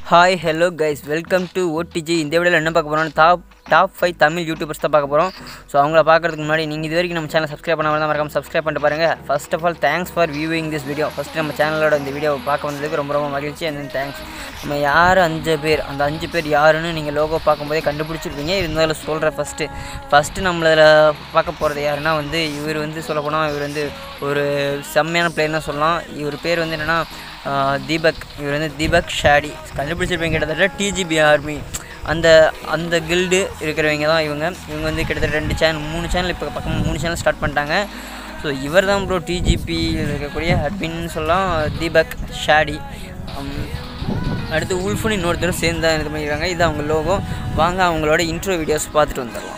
hi hello guys welcome to OTG இந்த வீடியோவில் என்ன பார்க்க போகிறோம் top top five Tamil YouTubers தான் பார்க்க போகிறோம் ஸோ அவங்கள பார்க்கறதுக்கு முன்னாடி நீங்கள் இது வரைக்கும் நம்ம சேனல் சப்ஸ்கிரைப் பண்ணாமல் தான் மறக்காம சப்ஸ்கிரைப் பண்ணிட்டு பாருங்கள் first of all thanks for viewing this video first நம்ம சேனலோட இந்த வீடியோ பார்க்க வந்ததுக்கு ரொம்ப ரொம்ப மகிழ்ச்சி அண்ட் தென் தேங்க்ஸ் நம்ம யார் அஞ்சு பேர் அந்த அஞ்சு பேர் யாருன்னு நீங்கள் லோகோ பார்க்கும்போதே கண்டுபிடிச்சிருப்பீங்க இருந்தாலும் சொல்கிறேன் ஃபஸ்ட்டு ஃபஸ்ட்டு நம்மள பார்க்க போகிறது யாருன்னா வந்து இவர் வந்து சொல்ல போனால் இவர் வந்து ஒரு செம்மையான பிளேயர்னு சொல்லலாம் இவர் பேர் வந்து என்னென்னா தீபக் இவர் வந்து தீபக் ஷாடி கண்டுபிடிச்சிருப்பீங்க கிட்டத்தட்ட டிஜிபி ஆர்மி அந்த அந்த கில்டு இருக்கிறவங்க தான் இவங்க இவங்க வந்து கிட்டத்தட்ட ரெண்டு சேனல் மூணு சேனல் இப்போ பக்கம் மூணு சேனல் ஸ்டார்ட் பண்ணிட்டாங்க ஸோ இவர் தான் ப்ரோ டிஜிபி இருக்கக்கூடிய அட்மின்னு சொல்லலாம் தீபக் ஷாடி உம், அடுத்து உல்ஃபுன்னு இன்னொருத்தரும் சேர்ந்து தான் இது பண்ணியிருக்காங்க இது அவங்க லோகோ வாங்க அவங்களோட இன்ட்ரோ வீடியோஸ் பார்த்துட்டு வந்துடலாம்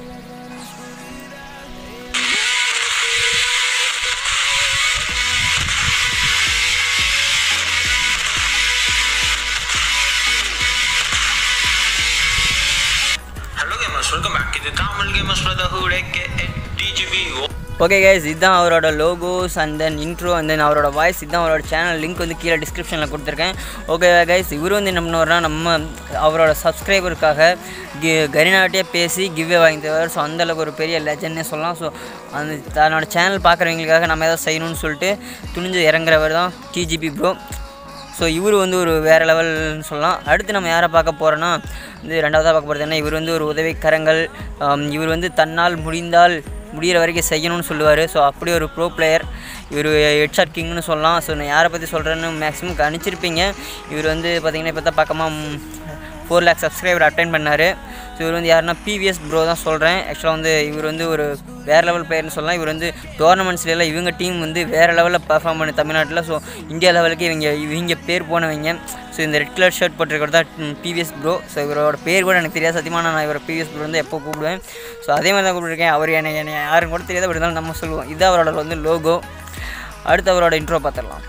ஹலோ கேமர்ஸ் வெல்கம் பேக் இது Tamil gamers brotherhood AK DGP okay guys இதுதான் அவரோட logos and then intro and then அவரோட வாய்ஸ் இதுதான் அவரோட சேனல் லிங்க் வந்து கீழே டிஸ்கிரிப்ஷனில் கொடுத்துருக்கேன் ஓகே கைஸ் இவர் வந்து என்ன பண்ணுவார்னா நம்ம அவரோட சப்ஸ்கிரைபருக்காக கி கரிநாட்டியே பேசி கிவ்வே வாங்கி தருவார் ஸோ அந்தளவுக்கு ஒரு பெரிய லெஜன்னே சொல்லலாம் ஸோ அந்த தன்னோட சேனல் பார்க்குறவங்களுக்காக நம்ம ஏதாவது செய்யணும்னு சொல்லிட்டு துணிஞ்சு இறங்குறவர் தான் டிஜிபி ப்ரோ ஸோ இவர் வந்து ஒரு வேறு லெவல்னு சொல்லலாம் அடுத்து நம்ம யாரை பார்க்க போகிறோன்னா வந்து ரெண்டாவதாக பார்க்க போகிறது என்ன இவர் வந்து ஒரு உதவிக்கரங்கள் ஆம், இவர் வந்து தன்னால் முடிந்தால் முடிகிற வரைக்கும் செய்யணும்னு சொல்லுவார் ஸோ அப்படி ஒரு ப்ரோ பிளேயர் இவர் ஹெட்ஷாட் கிங்னு சொல்லலாம் ஸோ நான் யாரை பற்றி சொல்கிறேன்னு மேக்ஸிமம் கணிச்சிருப்பீங்க இவர் வந்து பார்த்திங்கன்னா இப்போ தான் பக்கமாக ஃபோர் லேக் சப்ஸ்கிரைபர் அட்டைன் பண்ணார் ஸோ இவர் வந்து யாருன்னா பிவிஎஸ் ப்ரோ தான் சொல்கிறேன் ஆக்சுவலாக வந்து இவர் வந்து ஒரு வேறு லெவல் பிளேயர்னு சொல்லலாம் இவர் வந்து டோர்னமெண்ட்ஸ்லாம் இவங்க டீம் வந்து வேறு லெவலில் பர்ஃபார்ம் பண்ணு தமிழ்நாட்டில் ஸோ இந்தியா லெவலுக்கு இவங்க இவங்க பேர் போனவங்க ஸோ இந்த ரெட் கலர் ஷர்ட் போட்டிருக்கிறது தான் பிவிஎஸ் ப்ரோ ஸோ இவரோட பேர் கூட எனக்கு தெரியாது சத்தியமாக நான் இவரை பிவிஎஸ் ப்ரோ வந்து எப்போ கூப்பிடுவேன் ஸோ அதே மாதிரி தான் கூப்பிட்டுருக்கேன் அவர் என்னை என்னை யாரும் கூட தெரியாது அப்படி இருந்தாலும் நம்ம சொல்லுவோம் இது அவரோட வந்து லோகோ அடுத்து அவரோட இன்ட்ரோ பார்த்துடலாம்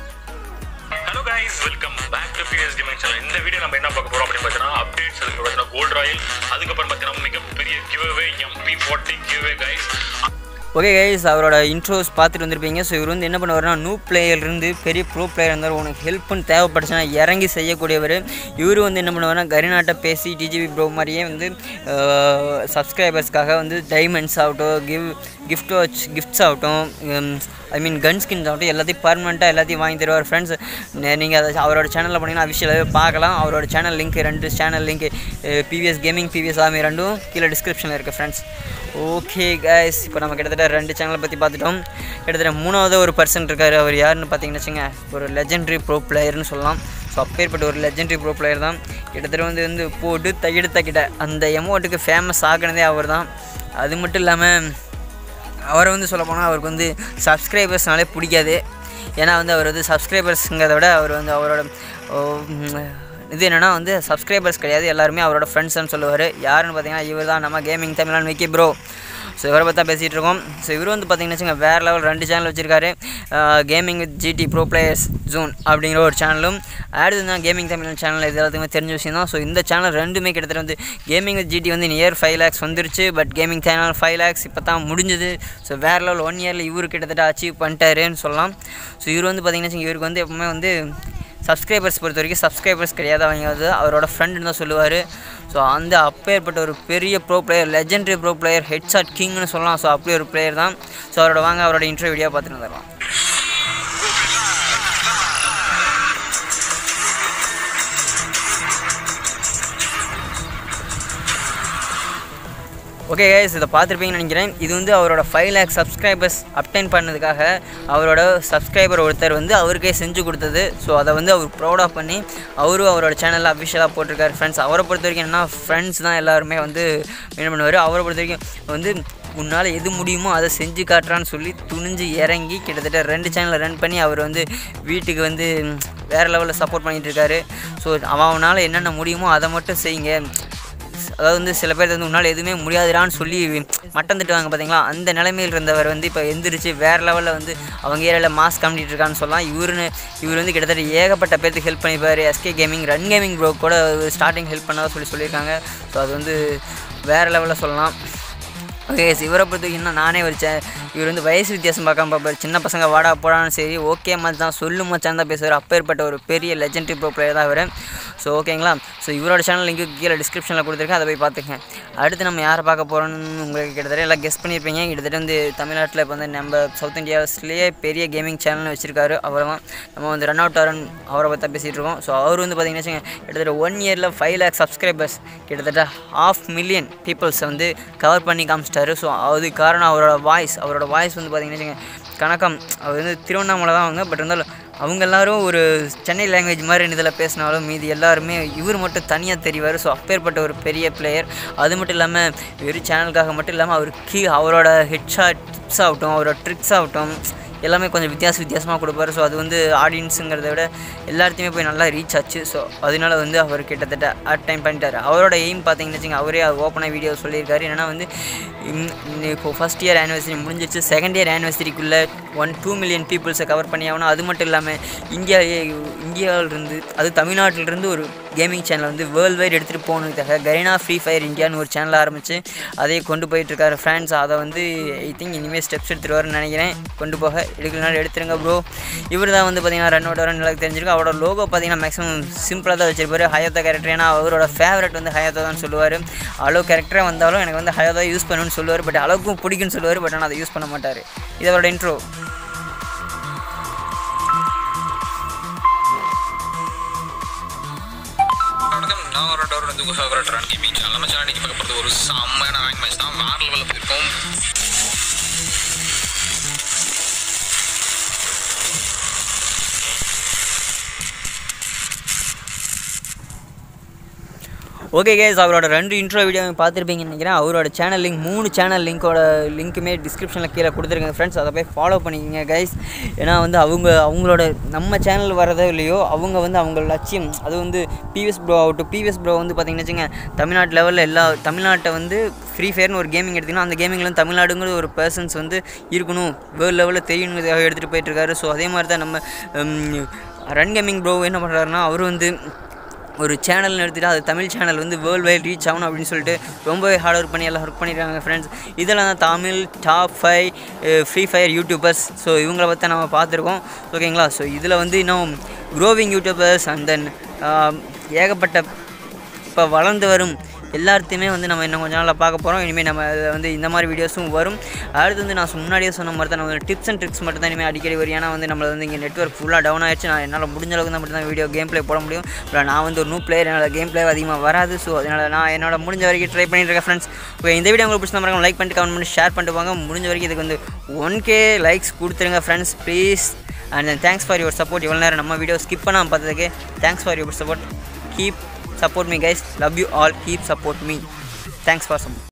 hello guys welcome back to PS dimension இந்த வீடியோ நம்ம என்ன பார்க்க போறோம் அப்படின்னு பார்த்தீங்கன்னா அப்டேட்ஸ் அதுக்கு பார்த்தீங்கன்னா கோல்ட் ராயல் அதுக்கப்புறம் பார்த்தீங்கன்னா மிகப்பெரிய giveaway MP forty giveaway guys okay guys அவரோட இன்ட்ரோஸ் பார்த்துட்டு வந்திருப்பீங்க ஸோ இவர் வந்து என்ன பண்ணுவார்னா நியூ இருந்து பெரிய ப்ரோ பிளேயர் இருந்தார் உனக்கு ஹெல்ப்னு தேவைப்பட்டுச்சுன்னா இறங்கி செய்யக்கூடியவர் இவர் வந்து என்ன பண்ணுவார்னா கரிநாட்டை பேசி டிஜிபி ப்ரோ மாதிரியே வந்து சப்ஸ்கிரைபர்ஸ்க்காக வந்து டைமண்ட்ஸ் ஆகட்டும் கிவ் கிஃப்ட் வாட்ச் கிஃப்ட்ஸ் ஆகட்டும் ஐ மீன் கன் ஸ்கின்ஸ் ஆகட்டும் எல்லாத்தையும் பர்மனெண்ட்டாக எல்லாத்தையும் வாங்கி தருவார் ஃப்ரெண்ட்ஸ் நீங்கள் அதை அவரோட சேனலில் போனீங்கன்னா அஃபிஷியலாகவே பார்க்கலாம் அவரோட சேனல் லிங்க் ரெண்டு channel link BVS gaming BVS army ரெண்டும் கீழே டிஸ்கிரிப்ஷனில் இருக்குது ஃப்ரெண்ட்ஸ் ஓகே கைஸ் இப்போ நம்ம கிட்டத்தட்ட ரெண்டு சேனலை பற்றி பார்த்துட்டோம் கிட்டத்தட்ட மூணாவது ஒரு பர்சன் இருக்கார் அவர் யாருன்னு பார்த்தீங்கன்னு வச்சுங்க ஒரு லெஜெண்டரி ப்ரோ பிளேயர்னு சொல்லலாம் ஸோ அப்பேற்பட்ட ஒரு லெஜெண்டரி ப்ரோ பிளேயர் தான் கிட்டத்தட்ட வந்து வந்து போட்டு தகிடு தக்கிட்ட அந்த எமௌண்ட்டுக்கு ஃபேமஸ் ஆகினதே அவர் தான் அது மட்டும் இல்லாமல் அவரை வந்து சொல்ல போனால் அவருக்கு வந்து சப்ஸ்கிரைபர்ஸ்னாலே பிடிக்காது ஏன்னா வந்து அவர் வந்து சப்ஸ்கிரைபர்ஸுங்கிறத விட அவர் வந்து அவரோட ஓ, ம், இது என்னென்னா வந்து சப்ஸ்கிரைபர்ஸ் கிடையாது எல்லாருமே அவரோட ஃப்ரெண்ட்ஸ்னு சொல்லுவார் யாருன்னு பார்த்தீங்கன்னா இவர் தான் நம்ம gaming Tamizhan Vicky bro so இவரை பற்றி தான் பேசிகிட்டு இருக்கோம் ஸோ இவர் வந்து பார்த்தீங்கன்னு வச்சுங்க வேறு லெவல் ரெண்டு சேனல் வச்சுருக்காரு gaming with GT pro players ஜூன் அப்படிங்கிற ஒரு சேனலும் அடுத்து தான் கேமிங் தமிழ் சேனல் இது எல்லாத்துக்குமே தெரிஞ்ச விஷயம் தான் ஸோ இந்த சேனல் ரெண்டுமே கிட்டத்தட்ட வந்து கேமிங் வித் ஜிடி வந்து நியர் ஃபைவ் லேக்ஸ் வந்துருச்சு but gaming channel five lakhs இப்போ தான் முடிஞ்சது ஸோ வேறு லெவல் ஒன் இயரில் இவர் கிட்டத்தட்ட அச்சீவ் பண்ணிட்டாருன்னு சொல்லலாம் ஸோ இவர் வந்து பார்த்தீங்கன்னா வச்சுங்க, இவருக்கு வந்து எப்பவுமே வந்து சப்ஸ்கிரைபர்ஸ் பொறுத்த வரைக்கும் சப்ஸ்கிரைபர்ஸ் கிடையாது அவங்க வந்து அவரோட ஃப்ரெண்டுன்னு தான் சொல்லுவார் ஸோ அந்த அப்பேற்பட்ட ஒரு பெரிய pro player legendary pro player headshot கிங்னு சொல்லலாம் ஸோ அப்படி ஒரு பிளேயர் தான் ஸோ அவரோட வாங்க அவரோட இன்டர்வியூ வீடியோ பார்த்துட்டு வந்துடலாம் ஓகே கைஸ் இதை பார்த்துருப்பீங்கன்னு நினைக்கிறேன் இது வந்து அவரோட ஃபைவ் லேக் சப்ஸ்கிரைபர்ஸ் அப்டைன் பண்ணதுக்காக அவரோட சப்ஸ்கிரைபர் ஒருத்தர் வந்து அவருக்கே செஞ்சு கொடுத்தது ஸோ அதை வந்து அவர் ப்ரௌடாக பண்ணி அவரும் அவரோட சேனலில் அஃபிஷியலாக போட்டிருக்காரு ஃப்ரெண்ட்ஸ் அவரை பொறுத்த வரைக்கும் என்னன்னா ஃப்ரெண்ட்ஸ் தான் எல்லாருமே வந்து என்ன பண்ணுவார் அவரை பொறுத்த வரைக்கும் வந்து உன்னால் எது முடியுமோ அதை செஞ்சு காட்டுறான்னு சொல்லி துணிஞ்சு இறங்கி கிட்டத்தட்ட ரெண்டு சேனலை ரன் பண்ணி அவர் வந்து வீட்டுக்கு வந்து ம், வேறு லெவலில் சப்போர்ட் பண்ணிகிட்டு இருக்காரு ஸோ அவனால் என்னென்ன முடியுமோ அதை மட்டும் செய்யுங்க அதாவது வந்து சில பேர் வந்து உன்னால் எதுவுமே முடியாதுடான்னு சொல்லி மட்டம் தட்டுவாங்க பார்த்தீங்களா அந்த நிலைமையில் இருந்தவர் வந்து இப்போ எந்திரிச்சு வேறு லெவலில் வந்து அவங்க ஏரியாவில் மாஸ் காமிட்டு இருக்கான்னு சொல்லலாம் இவருன்னு இவர் வந்து கிட்டத்தட்ட ஏகப்பட்ட பேருக்கு ஹெல்ப் பண்ணிப்பார் SK gaming run gaming bro கூட ஸ்டார்டிங் ஹெல்ப் பண்ணதா சொல்லி சொல்லியிருக்காங்க ஸோ அது வந்து வேறு லெவலில் சொல்லலாம் ஓகே இவரை பொறுத்த வரைக்கும் இன்னும் நானே ஒரு சே- இவர் வந்து வயசு வித்தியாசம் பார்க்காம பார்ப்பார் சின்ன பசங்க வாடா போடான்னு சரி ஓகே மச்சான் சொல்லு மச்சான் தான் பேசுவார் அப்பேற்பட்ட ஒரு பெரிய லெஜெண்டரி ப்ரோ பிளேயர் தான் இவர் ஸோ ஓகேங்களா ஸோ இவரோட சேனல் லிங்க்கு கீழே டிஸ்கிரிப்ஷனில் கொடுத்துருக்கேன் அதை போய் பார்த்துங்க அடுத்து நம்ம யாரை பார்க்க போகிறோம்னு உங்களுக்கு கிட்டத்தட்ட எல்லாம் கெஸ் பண்ணியிருப்பீங்க கிட்டத்தட்ட வந்து தமிழ்நாட்டில் இப்போ வந்து நம்ம சவுத் இந்தியாஸ்லேயே பெரிய கேமிங் சேனல் வச்சுருக்காரு அவர் தான் நம்ம வந்து ரன் அவுட் ஆரன் அவரை பற்றி பேசிகிட்டு இருக்கோம் ஸோ அவர் வந்து பார்த்தீங்கன்னா வச்சுங்க, கிட்டத்தட்ட ஒன் இயரில் ஃபைவ் லேக் சப்ஸ்கிரைபர்ஸ் கிட்டத்தட்ட ஹாஃப் மில்லியன் பீப்புள்ஸை வந்து கவர் பண்ணி காமிச்சிட்டாரு ஸோ அது காரணம் அவரோட வாய்ஸ் அவரோட வாய்ஸ் வந்து பார்த்தீங்கன்னா வச்சுங்க, கணக்கம் அவர் வந்து திருவண்ணாமலை தான் அவங்க பட் இருந்தாலும் அவங்க எல்லாரும் ஒரு சென்னை லாங்குவேஜ் மாதிரி இதில் பேசினாலும் மீதி எல்லாருமே இவர் மட்டும் தனியாக தெரிவார் ஸோ அப்பேற்பட்ட ஒரு பெரிய பிளேயர் அது மட்டும் இல்லாமல் வெறும் சேனலுக்காக மட்டும் இல்லாமல் அவர் கீ அவரோட ஹெட்ஷாட் டிப்ஸ் ஆகட்டும் அவரோட ட்ரிக்ஸ் ஆகட்டும் எல்லாமே கொஞ்சம் வித்தியாச வித்தியாசமாக கொடுப்பாரு ஸோ அது வந்து ஆடியன்ஸுங்கிறத விட எல்லாத்தையுமே போய் நல்லா ரீச் ஆச்சு ஸோ அதனால வந்து அவர் கிட்டத்தட்ட அட் டைம் பண்ணிட்டார் அவரோட எய்ம் பார்த்தீங்கன்னு வச்சுங்க அவரே ஓப்பனாக வீடியோ சொல்லியிருக்காரு என்னன்னா வந்து இம்- இப்போ ஃபஸ்ட் இயர் ஆனிவர்சரி முடிஞ்சிருச்சு செகண்ட் இயர் ஆனிவர்சரிக்குள்ளே ஒன் டூ மில்லியன் பீப்புள்ஸை கவர் பண்ணி ஆகணும் அது மட்டும் இல்லாமல் இந்தியா இந்தியாவிலிருந்து அது தமிழ்நாட்டிலிருந்து ஒரு கேமிங் சேனல் வந்து வேர்ல்டு வைட் எடுத்துகிட்டு போகணுக்காக கரீனா ஃப்ரீ ஃபயர் இந்தியான்னு ஒரு சேனல் ஆரம்பித்து அதே கொண்டு போயிட்டுருக்காரு ஃப்ரெண்ட்ஸ் அதை வந்து ஐ திங்க் இனிமேல் ஸ்டெப்ஸ் எடுத்துகிட்டு நினைக்கிறேன் கொண்டு போக எடுக்கலனாலும் எடுத்துருங்க ப்ரோ இவர் தான் வந்து பார்த்தீங்கன்னா ரன் அவுட் வரன்னு எனக்கு தெரிஞ்சிருக்கு அவரோட லோகோ பார்த்தீங்கன்னா மேக்ஸிமம் சிம்பிளாக தான் வச்சிருப்பாரு ஹயாத்தா கேரக்டர் ஏன்னா அவரோட ஃபேவரட் வந்து ஹயாத்தா தான் சொல்லுவார் அளவு கேரக்டராக வந்தாலும் எனக்கு வந்து ஹயாத்தா யூஸ் பண்ணணும்னு சொல்லுவார் பட் அளவுக்கும் பிடிக்கும்னு சொல்லுவார் பட் ஆனால் அதை யூஸ் பண்ண மாட்டார் இது அவரோட இன்ட்ரோ வணக்கம் நான் ஒரு டவர் வந்து உங்கள் ஃபேவரட் ரன் கேமிங் சேனல் நம்ம சேனல் பார்க்க போகிறது ஒரு செம்மையான ரேங்க் மேட்ச் தான் வேறு லெவலில் போயிருக்கோம் ஓகே கேஸ் அவரோட ரெண்டு இன்ட்ரோ வீடியோ பார்த்துருப்பீங்கன்னு நினைக்கிறேன் அவரோட சேனல் லிங்க் மூணு சேனல் லிங்க்கோட லிங்க்குமே டிஸ்கிரிப்ஷனில் கீழே கொடுத்துருக்கேன் ஃப்ரெண்ட்ஸ் அதை போய் ஃபாலோ பண்ணிக்கோங்க கைஸ் ஏன்னா வந்து அவங்க அவங்களோட நம்ம சேனல் வரதோ இல்லையோ அவங்க வந்து அவங்க லட்சியம் அது வந்து பிவிஎஸ் ப்ரோ ஆகட்டும் பிவிஎஸ் ப்ரோ வந்து பார்த்தீங்கன்னு வச்சுங்க தமிழ்நாட்டு லெவலில் எல்லா தமிழ்நாட்டை வந்து ஃப்ரீ ஃபயர்னு ஒரு கேமிங் எடுத்திங்கன்னா அந்த கேமிங்கில் வந்து தமிழ்நாடுங்கிற ஒரு பர்சன்ஸ் வந்து இருக்கணும் வேர்ல்டு லெவலில் தெரியணுங்கிறதுக்காக எடுத்துகிட்டு போயிட்டுருக்காரு ஸோ அதே மாதிரி தான் நம்ம ரன் கேமிங் ப்ரோ என்ன பண்ணுறாருன்னா அவர் வந்து ஒரு சேனல்னு எடுத்துகிட்டு அது தமிழ் சேனல் வந்து வேர்ல்டு வைட் ரீச் ஆகணும் அப்படின்னு சொல்லிட்டு ரொம்பவே ஹார்ட் ஒர்க் பண்ணி எல்லாம் ஒர்க் பண்ணியிருக்காங்க ஃப்ரெண்ட்ஸ் இதெல்லாம் தான் Tamil top five free fire YouTubers so இவங்கள பற்றி நம்ம பார்த்துருக்கோம் ஓகேங்களா ஸோ இதில் வந்து இன்னும் க்ரோவிங் யூடியூபர்ஸ் அண்ட் தென் ஏகப்பட்ட இப்போ வளர்ந்து வரும் எல்லாத்தையுமே வந்து நம்ம இன்னும் கொஞ்ச நாளில் பார்க்க போகிறோம் இனிமேல் நம்ம இதுல வந்து இந்த மாதிரி வீடியோஸும் வரும் அடுத்து வந்து நான் முன்னாடியே சொன்ன மாதிரி தான் நம்ம டிப்ஸ் அண்ட் ட்ரிக்ஸ் மட்டும் தான் இனிமேல் அடிக்கடி வரும் ஏன்னா வந்து நம்மள வந்து இங்கே நெட்ஒர்க் ஃபுல்லாக டவுன் ஆயிடுச்சு நான் என்னால் முடிஞ்ச அளவுக்கு தான் மட்டும் தான் வீடியோ கேம் ப்ளே போட முடியும் இல்லை நான் வந்து ஒரு நியூ பிளேயர் என்னால் கேம் ப்ளே அதிகமாக வராது ஸோ அதனால் நான் என்னோட முடிஞ்ச வரைக்கும் ட்ரை பண்ணிட்டு இருக்கேன் ஃப்ரெண்ட்ஸ் ஓகே இந்த வீடியோ உங்களுக்கு பிடிச்ச மாதிரி லைக் பண்ணிட்டு கமெண்ட் பண்ணி ஷேர் பண்ணிட்டு வாங்க முடிஞ்ச வரைக்கும் இதுக்கு வந்து ஒன் கே லைக்ஸ் கொடுத்துருங்க friends please and then thanks for your support இவ்வளோ நேரம் நம்ம வீடியோ ஸ்கிப் பண்ணாமல் பார்த்ததுக்கு thanks for your support keep support me guys love you all keep support me thanks for some